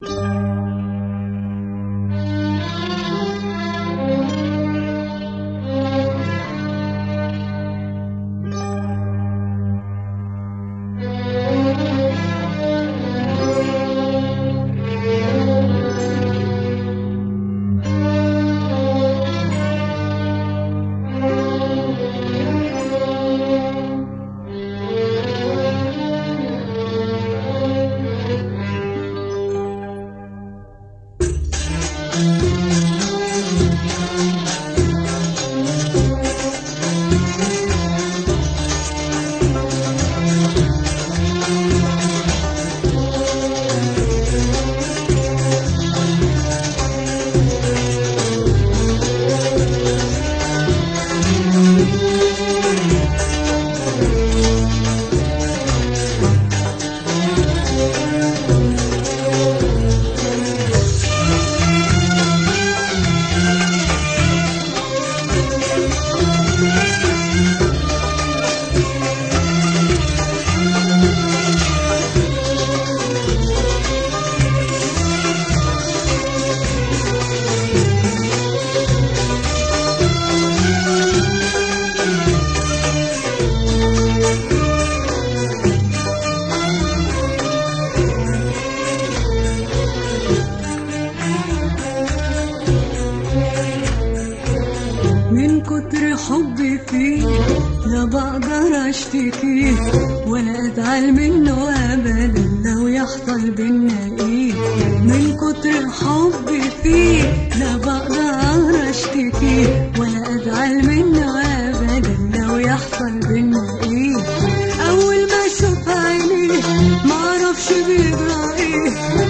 من كتر حبي فيه لا بقدر اشتكيه ولا ازعل منه ابدا لو يحصل بينا ايه من كتر حبي فيه لا بقدر اشتكيه ولا ازعل منه ابدا لو يحصل بينا ايه اول ما اشوف عينيه معرفش بيجرى ايه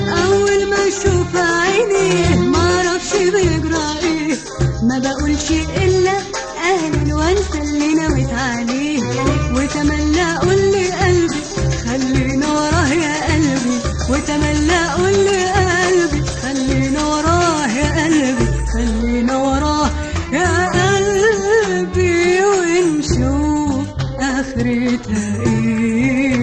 اول ما اشوف عينيه معرفش بيجرى ايه ما بقولش الا اهلا وانسى اللي نويت عليه وتملى اقول لي قلبي خلينا وراه يا قلبي وتملى اقول لي قلبي خلينا وراه يا قلبي خلينا وراه يا قلبي ونشوف اخرتها ايه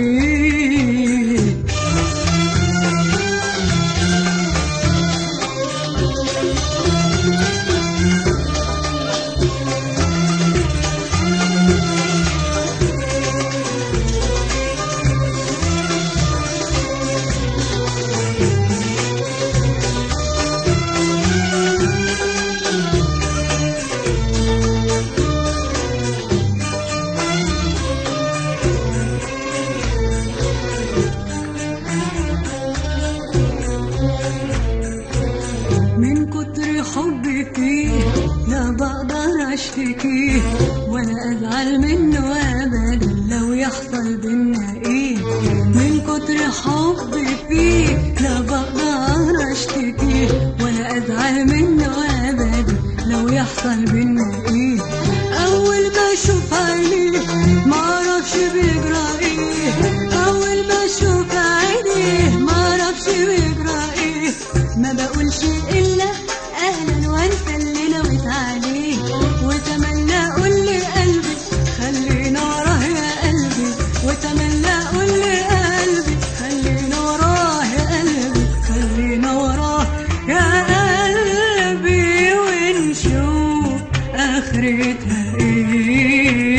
من كتر حبي فيه لا بقدر اشتكيه ولا ازعل منه ابدا لو يحصل بينا ايه من كتر حبي فيه لا بقدر اشتكيه ولا ازعل منه ابدا لو يحصل بينا ايه اول ما اشوف عينيه معرفش بيجرى ايه اول ما اشوف عينيه معرفش بيجرى ايه ما بقولش الا اهلا وانسى اللي نويت عليه وتملى اقول لي قلبي خلينا وراه يا قلبي وتملى اقول لي قلبي خلينا وراه يا قلبي خلينا وراه يا قلبي ونشوف اخرتها ايه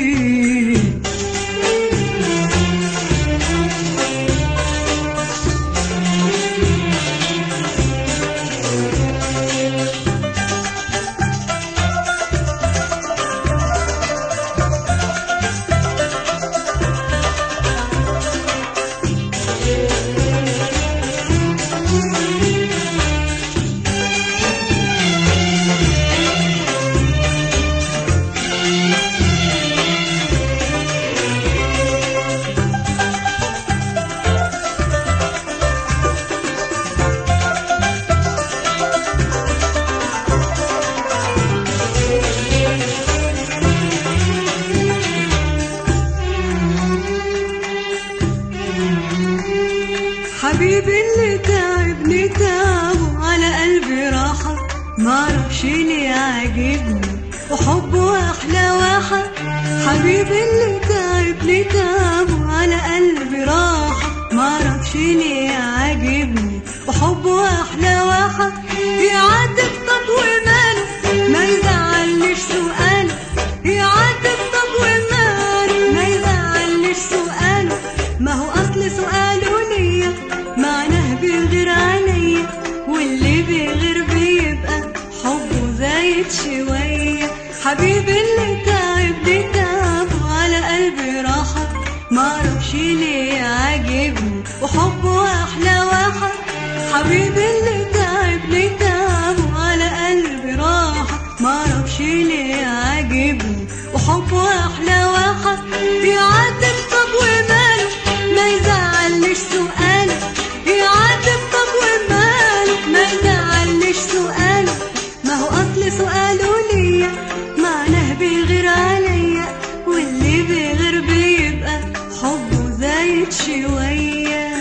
حبيبي اللي تعبني تعبه على قلبي راحة معرفش ليه عاجبني وحبه أحلى واحة حبيبي اللي تعبني تعبه على قلبي راحة معرفش ليه عاجبني وحبه حبيبي اللي تعبني تعبه على قلبي راحة معرفش ليه عاجبني وحبه أحلى واحد حبيبي اللي تعبني تعبه على قلبي راحة معرفش ليه عاجبني وحبه أحلى واحد يعاتب طب وماله ما يزعلش سؤاله يعاتب طب وماله ما يزعلش سؤاله ما هو أصل سؤاله ليا معناه بيغير عليا واللي بيغير بيبقى حبه زايد شوية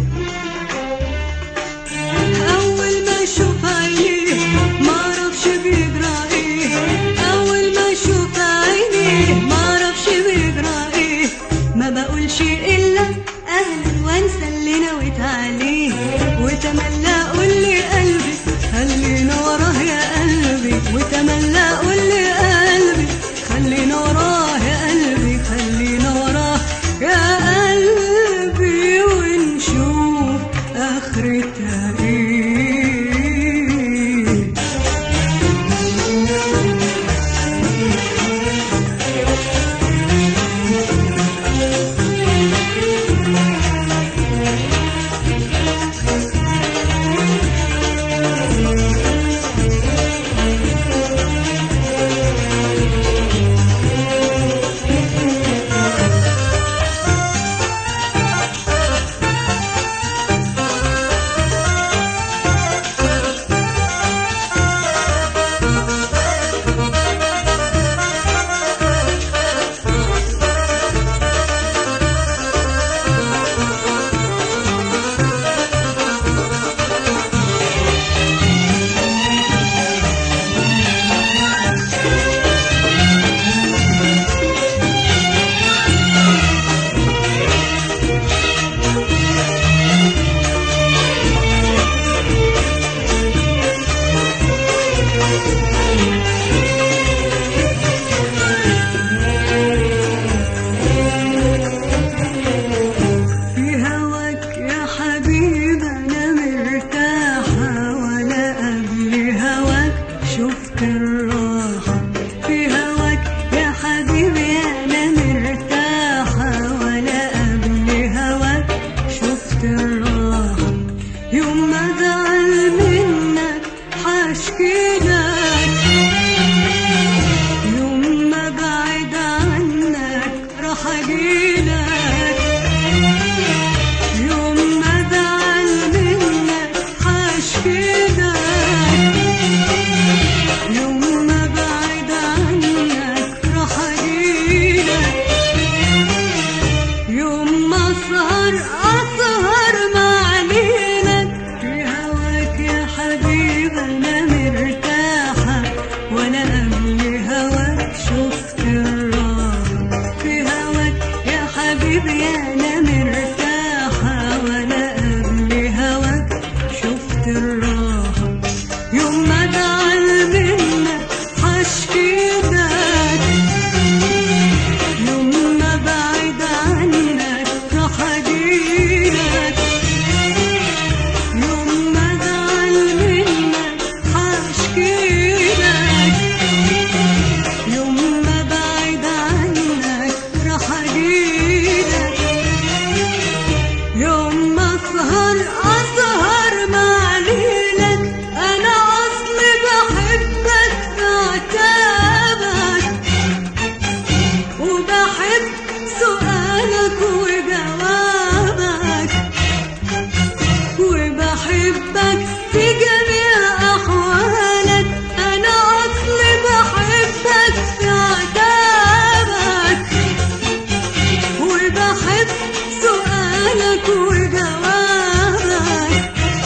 أول ما أشوف عينيه معرفش بيجرى إيه أول ما أشوف عينيه معرفش بيجرى إيه ما بقولش إلا أهلا وأنسى اللي نويت عليه وتملى أقول لي قلبي خلينا وراه يا قلبي وتملى أقول لي قلبي خلينا وراه يا قلبي خلينا وراه يا قلبي ونشوف آخرتها إيه في هواك يا حبيب انا مرتاحة ولا قبل هواك شفت الراحة في هواك يا حبيبي انا مرتاحة ولا قبل هواك شفت الراحة يوم ما زعل منك حاشكي لك يوم ما بعد عنك راح اجيلك يوم ما زعل منك حاشكيلك يوم ما بعد عنك راح اجيلك يوم ما اسهر اسهر مع ليلك في هواك يا حبيب انا مرتاحة ولا قبل هواك شفت الراحة في هواك يا حبيبي انا مرتاحة ولا قبل هواك شفت الراحة يوم ما زعل منك حاشكيلك يوم ما بعد عنك راح اجيلك يوم ما زعل منك حاشكيلك يوم ما بعد عنك راح اجيلك يوم ما اسهر اسهر مع ليلك انا اصلي بحبك في عتابك وبحب سؤالك وجوابك وبحبك في جميع أحوالك أنا أصلي بحبك في عتابك وبحب سؤالك وجوابك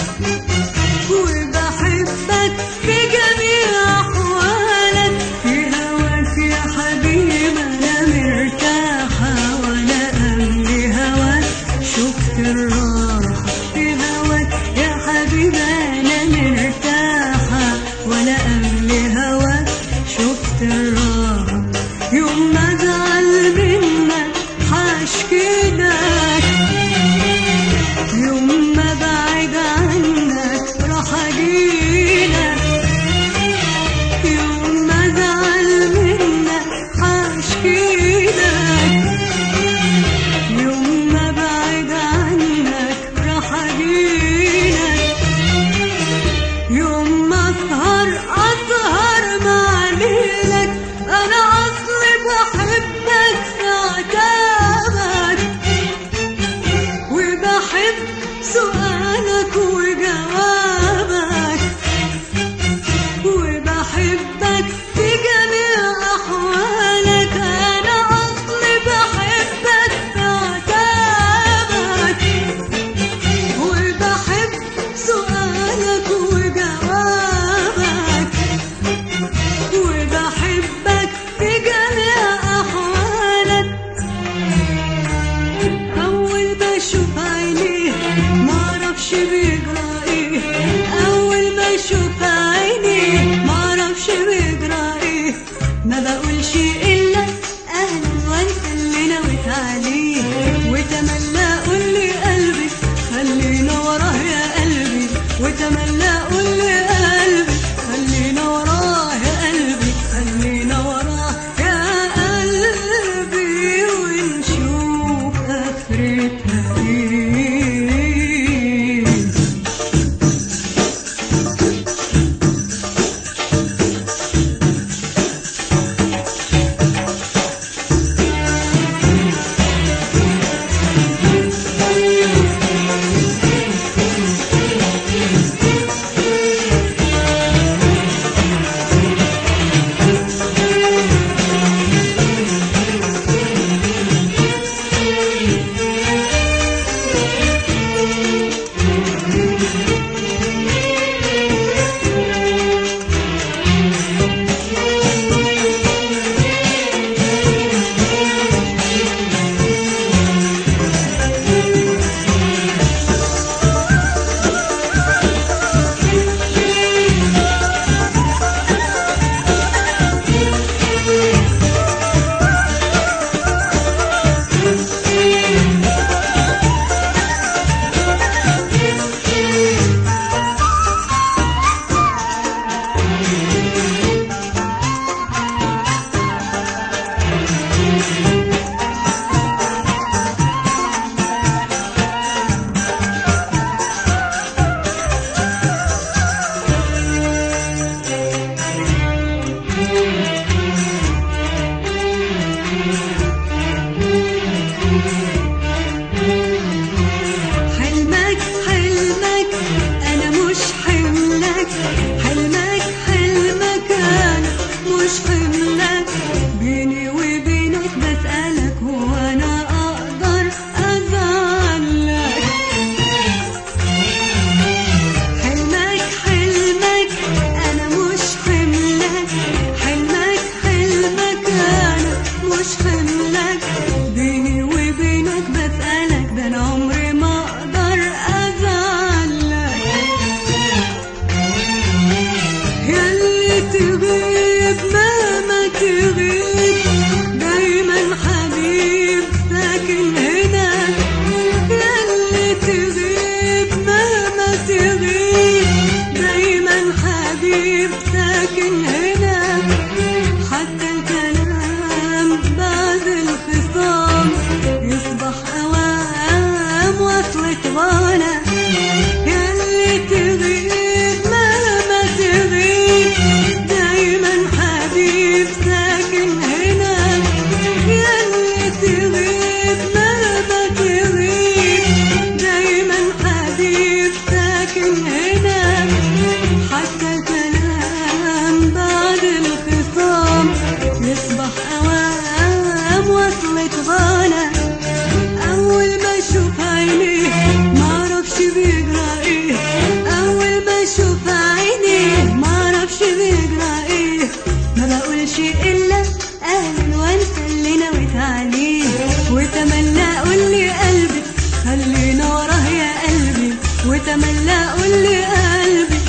وبحبك في جميع أحوالك في هواك يا حبيبي أنا مرتاحة وأنا قبل هواك شفت الراحة في هواك يا حبيبي وتملى قول لي قلبي خلينا وراه يا قلبي خلينا وراه يا قلبي ونشوف اخرتها ايه حلمك حلمك انا مش حملك حلمك حلمك انا مش حملك بيني وبينك بسألك هو انا اقدر ازعلك حلمك حلمك انا مش حملك حلمك حلمك انا مش حملك بيني وبينك بسألك ده انا عمري ما اقدر ازعلك ياللي تغيب مهما تغيب دايما حبيب ساكن هنا ياللي تغيب مهما تغيب دايما حبيب ساكن هنا حتى الكلام بعد الخصام يصبح أوام وصلة غنى ياللي تغيب مهما تغيب دايما حبيب ساكن هنا ياللي تغيب مهما تغيب دايما حبيب ساكن هنا حتى الكلام بعد الخصام يصبح أوام وصلة غنى أول ما أشوف عينيه معرفش بيجرى إيه أول ما أشوف عينيه معرفش بيجرى إيه ما بقولش إلا أهلا وأنسى اللي نويت عليه وتملى قول لي قلبي خلينا وراه يا قلبي وتملى قول لي قلبي